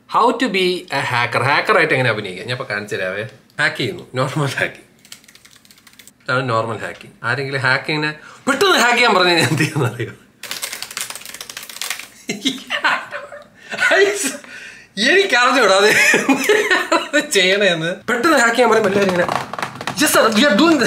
How to be a hacker ഹാക്കറായിട്ട് എങ്ങനെ അഭിനയിക്കാം ഞാൻ ഇപ്പോൾ കാണിച്ചു തരാവേ ഹാക്ക് ചെയ്യുന്നു നോർമൽ ഹാക്കിംഗ് ഇതാണ് നോർമൽ ഹാക്കിംഗ് ആരെങ്കിലും ഹാക്കിങ്ങിനെ പെട്ടെന്ന് ഹാക്ക് ചെയ്യാൻ പറഞ്ഞാൽ ഞാൻ എന്ത് ചെയ്യുന്ന അറിയോ എനിക്ക് അറിഞ്ഞൂടാ അത് ചെയ്യണേന്ന് പെട്ടെന്ന് ഹാക്ക് ചെയ്യാൻ പറയുമ്പോൾ എല്ലാവരും ഇങ്ങനെ yes sir we are doing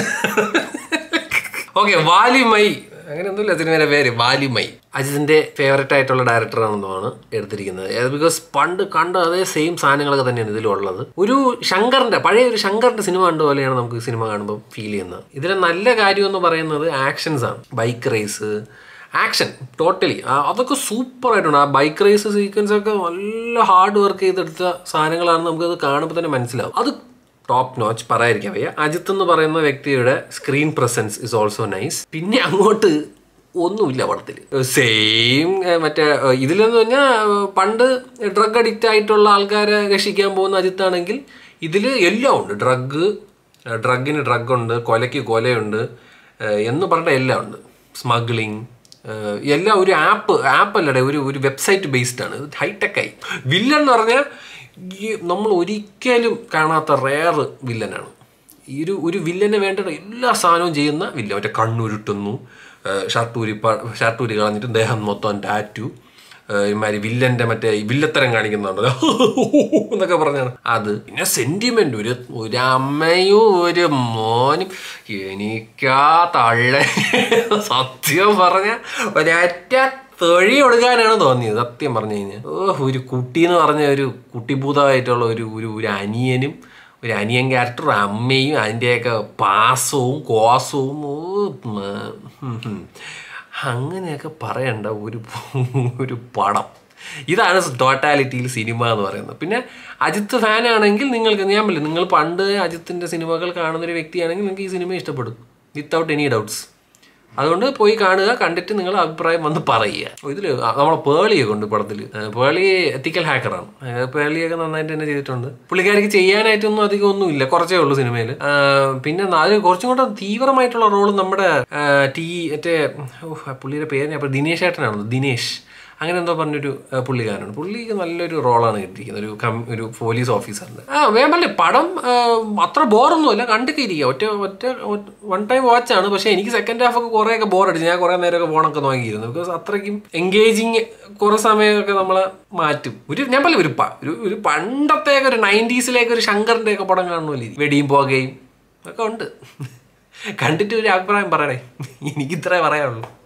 okay Valimai അങ്ങനെ ഒന്നുമില്ല സിനിമയുടെ പേര് വാലിമൈ അജിതിന്റെ ഫേവററ്റ് ആയിട്ടുള്ള ഡയറക്ടറാണെന്നാണ് എടുത്തിരിക്കുന്നത് ബിക്കോസ് പണ്ട് കണ്ട അതേ സെയിം സാധനങ്ങളൊക്കെ തന്നെയാണ് ഇതിലുള്ളത് ഒരു ശങ്കറിന്റെ പഴയ ഒരു ശങ്കറിന്റെ സിനിമ കണ്ട പോലെയാണ് നമുക്ക് ഈ സിനിമ കാണുമ്പോൾ ഫീൽ ചെയ്യുന്നത് ഇതിലെ നല്ല കാര്യം എന്ന് പറയുന്നത് ആക്ഷൻസ് ആണ് ബൈക്ക് റേസ് ആക്ഷൻ ടോട്ടലി അതൊക്കെ സൂപ്പർ ആയിട്ടുണ്ട് ആ ബൈക്ക് റേസ് സീക്വൻസ് ഒക്കെ നല്ല ഹാർഡ് വർക്ക് ചെയ്തെടുത്ത സാധനങ്ങളാണ് നമുക്കത് കാണുമ്പോൾ തന്നെ മനസ്സിലാവും അത് ടോപ്പ് നോച്ച് പറയാതിരിക്കാൻ വയ്യ അജിത്ത് എന്ന് പറയുന്ന വ്യക്തിയുടെ screen presence is also nice പിന്നെ അങ്ങോട്ട് ഒന്നുമില്ല പടത്തിൽ സെയിം മറ്റേ ഏഹ്, ഇതിലെന്ന് പറഞ്ഞാൽ ഏഹ്, പണ്ട് ഡ്രഗ് അഡിക്റ്റ് ആയിട്ടുള്ള ആൾക്കാരെ രക്ഷിക്കാൻ പോകുന്ന അജിത്താണെങ്കിൽ ഇതിൽ എല്ലാം ഉണ്ട് ഡ്രഗ് ഡ്രഗിന് ഡ്രഗ് ഉണ്ട് കൊലയ്ക്ക് കൊലയുണ്ട് ഏഹ്, എന്ന് പറഞ്ഞ എല്ലാം ഉണ്ട് സ്മഗ്ലിങ് എല്ലാം ഒരു ആപ്പ് ആപ്പ് അല്ലടെ ഒരു ഒരു വെബ്സൈറ്റ് ബേസ്ഡ് ആണ് ഹൈടെക് ആയി വില്ലൻ എന്ന് പറഞ്ഞാൽ ഈ നമ്മൾ ഒരിക്കലും കാണാത്ത റെയർ വില്ലനാണ് ഈ ഒരു ഒരു വില്ലന് വേണ്ട എല്ലാ സാധനവും ചെയ്യുന്ന വില്ലൻ മറ്റേ കണ്ണുരുട്ടുന്നു ഷർട്ടൂരി ഷർട്ടൂരി കളഞ്ഞിട്ട് ദേഹം മൊത്തം ടാറ്റു ഇമാതിരി വില്ലന്റെ മറ്റേ ഈ വില്ലത്തരം കാണിക്കുന്നുണ്ടല്ലോ എന്നൊക്കെ പറഞ്ഞാണ് അത് പിന്നെ സെന്റിമെന്റ് ഒരു ഒരു അമ്മയും ഒരു മോനും എനിക്കാ തള്ള സത്യം പറഞ്ഞ ഒരൊറ്റ തൊഴി കൊടുക്കാനാണ് തോന്നിയത് സത്യം പറഞ്ഞു കഴിഞ്ഞാൽ ഓ ഒരു കുട്ടി എന്ന് പറഞ്ഞ ഒരു കുട്ടിഭൂതമായിട്ടുള്ള ഒരു ഒരു ഒരു അനിയനും ഒരു അനിയൻ ക്യാരക്ടർ അമ്മയും അതിൻ്റെയൊക്കെ പാസവും കോസവും ഓ മ- ഹും ഹും. അങ്ങനെയൊക്കെ പറയണ്ട ഒരു ഒരു പടം ഇതാണ് ടോട്ടാലിറ്റിയിൽ സിനിമ എന്ന് പറയുന്നത് പിന്നെ അജിത്ത് ഫാനാണെങ്കിൽ നിങ്ങൾക്ക് ഞാൻ പറയില്ല നിങ്ങൾ പണ്ട് അജിത്തിൻ്റെ സിനിമകൾ കാണുന്ന ഒരു വ്യക്തിയാണെങ്കിൽ നിങ്ങൾക്ക് ഈ സിനിമ ഇഷ്ടപ്പെടും വിത്തൗട്ട് എനി ഡൗട്ട്സ് അതുകൊണ്ട് പോയി കാണുക കണ്ടിട്ട് നിങ്ങൾ അഭിപ്രായം വന്ന് പറയുക ഇതിൽ നമ്മളെ പേളിയൊക്കെ ഉണ്ട് പടത്തിൽ പേളി എത്തിക്കൽ ഹാക്കറാണ് പേളിയൊക്കെ നന്നായിട്ട് തന്നെ ചെയ്തിട്ടുണ്ട് പുള്ളിക്കാരിക്ക് ചെയ്യാനായിട്ടൊന്നും അധികം ഒന്നുമില്ല കുറച്ചേ ഉള്ളൂ സിനിമയിൽ പിന്നെ അത് കുറച്ചും കൂടെ തീവ്രമായിട്ടുള്ള റോള് നമ്മുടെ ആ, ടി മറ്റേ ഓഹ്, ആ പുള്ളിയുടെ പേര് ഞാൻ ഇപ്പൊ ദിനേശ് ഏട്ടനാണ് ദിനേശ് അങ്ങനെ എന്തോ പറഞ്ഞൊരു ആ, പുള്ളിക്കാരനാണ് പുള്ളിക്ക് നല്ലൊരു റോളാണ് കിട്ടിയിരിക്കുന്നത് ഒരു കം ഒരു പോലീസ് ഓഫീസറിന്റെ ആ വേഗം പറഞ്ഞേ പടം ആ, അത്ര ബോറൊന്നുമല്ല കണ്ടൊക്കെ ഇരിക്കുക ഒറ്റ ഒറ്റ വൺ ടൈം വാച്ചാണ് പക്ഷെ എനിക്ക് സെക്കൻഡ് ഹാഫ് ഒക്കെ കുറേയൊക്കെ ബോർ അടിച്ചു ഞാൻ കുറേ നേരമൊക്കെ ഫോണൊക്കെ നോക്കിയിരുന്നു ബിക്കോസ് അത്രയ്ക്കും എൻഗേജിങ് കുറേ സമയമൊക്കെ നമ്മളെ മാറ്റും ഒരു ഞാൻ പറയില്ല ഒരു പ- ഒരു ഒരു പണ്ടത്തേക്ക് ഒരു നയൻറ്റീസിലേക്ക് ഒരു ശങ്കറിന്റെ ഒക്കെ പടം കാണുമല്ലേ വെടിയും പോകുകയും ഒക്കെ ഉണ്ട് കണ്ടിട്ട് ഒരു അഭിപ്രായം പറയണേ എനിക്ക് ഇത്രേ പറയാനുള്ളൂ